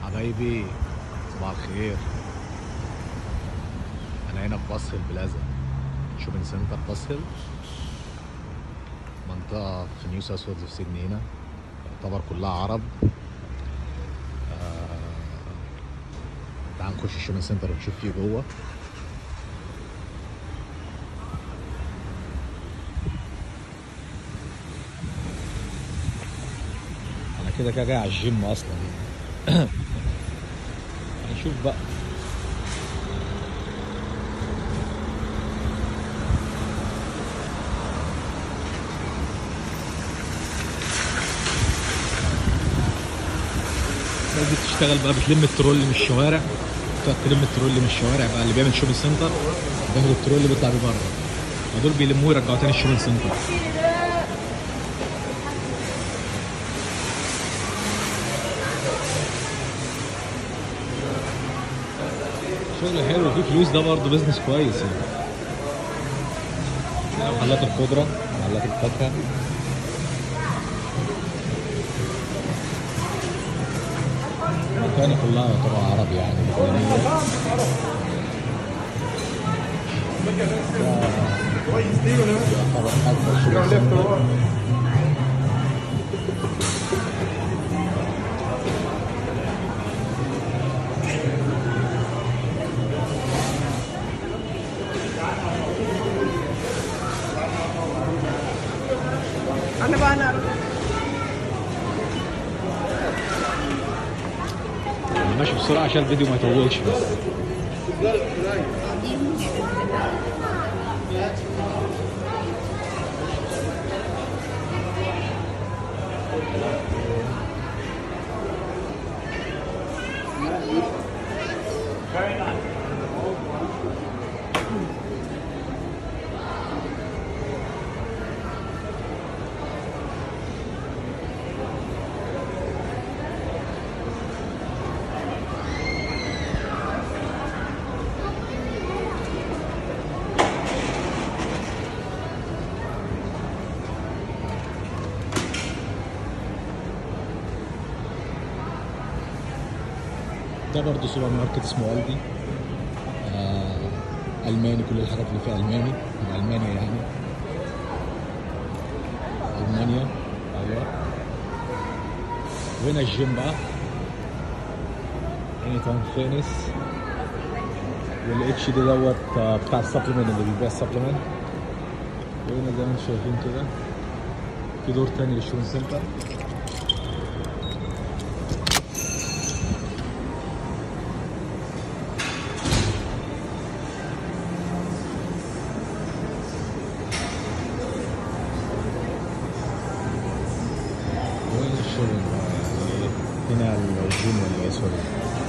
حبايبي صباح الخير انا هنا في بص بلازا شوبينج سنتر بص هيل منطقة في نيو ساوث ويلز في سيدني هنا يعتبر كلها عرب آه، تعال نخش الشوبينج سنتر ونشوف فيه جوه انا كده كده جاي على الجيم اصلا هنشوف بقى الناس دي بتشتغل بقى بتلم الترول من الشوارع تقعد تلم الترول من الشوارع بقى اللي بيعمل شوبينج سنتر بياخد الترول اللي بيطلع بيه بره ودول بيلموه يرجعوه تاني الشوبينج سنتر شغل حلو فيه فلوس ده برضه بيزنس كويس يعني محلات الخضرة محلات الفاكهة المكان كلها يعتبر عربي يعني لبنانية يعتبر أكبر شغل سنتر Ano ba na? أنا ماشي بسرعة عشان الفيديو ما يطولش بس ده برضه سوبر ماركت اسمه الدي آه الماني كل الحاجات اللي فيها الماني من المانيا يعني المانيا ايوه وهنا الجيم بقى هنا كمان فينس والاتش دي دوت آه، بتاع السبلمنت اللي بيبيع السبلمنت وهنا زي ما انتم شايفين كده في دور تاني للشوبينج سنتر وين الشغل يعني هنا الجيم ولا ايه سوري